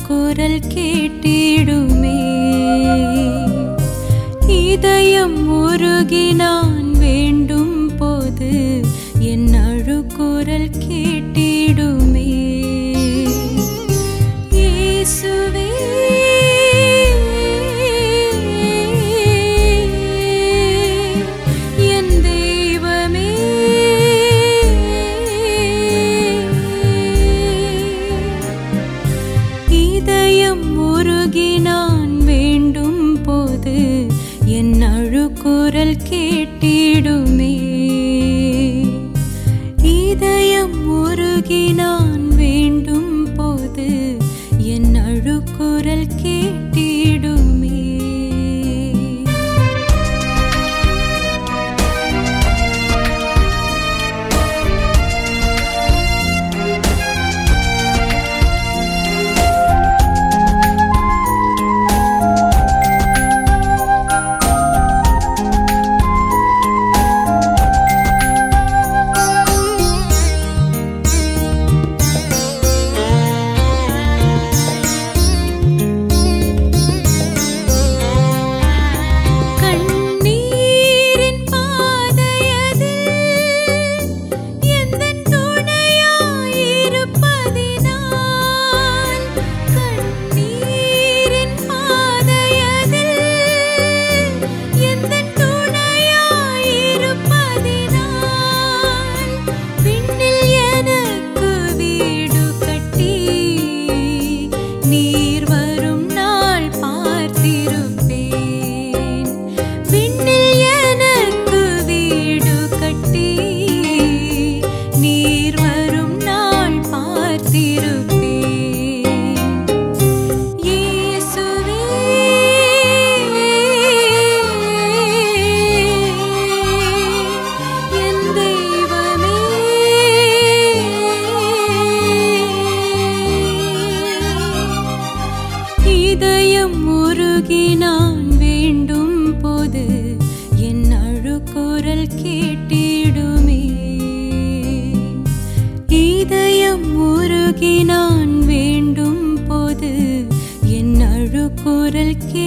குரல் கேட்டிடுமே இதயம் உருகி நான் வேண்டும் போது என் அழுகுரல் கேட்டிடுமே இயேசுவே என் தெய்வமே இதயம் உருகி நான் வேண்டும் போது என் அழுகுரல் கேட்டிடுமே இதயம் உருகி நான் வேண்டும் போது என் அழுகுரல் கேட்டிடுமே கண்ணீரின் பாதையதில் எந்தன் துணையாயிருப்பதினால் கண்ணீரின் பாதையதில் எந்தன் துணையாயிருப்பதினால் விண்ணில் எனக்கு வீடு கட்டி நீர் வரும் நாள் பார்த்திருப்பேன் விண்ணில் எனக்கு வீடு கட்டி நீர் வரும் நாள் பார்த்திருப்பேன் இயேசுவே என் தெய்வமே இதயம் உருகி நான் வேண்டும் போது என் அழுகுரல் கேட்டிடுமே இதயம் உருகி நான் வேண்டும் போது என் அழுகுரல் கே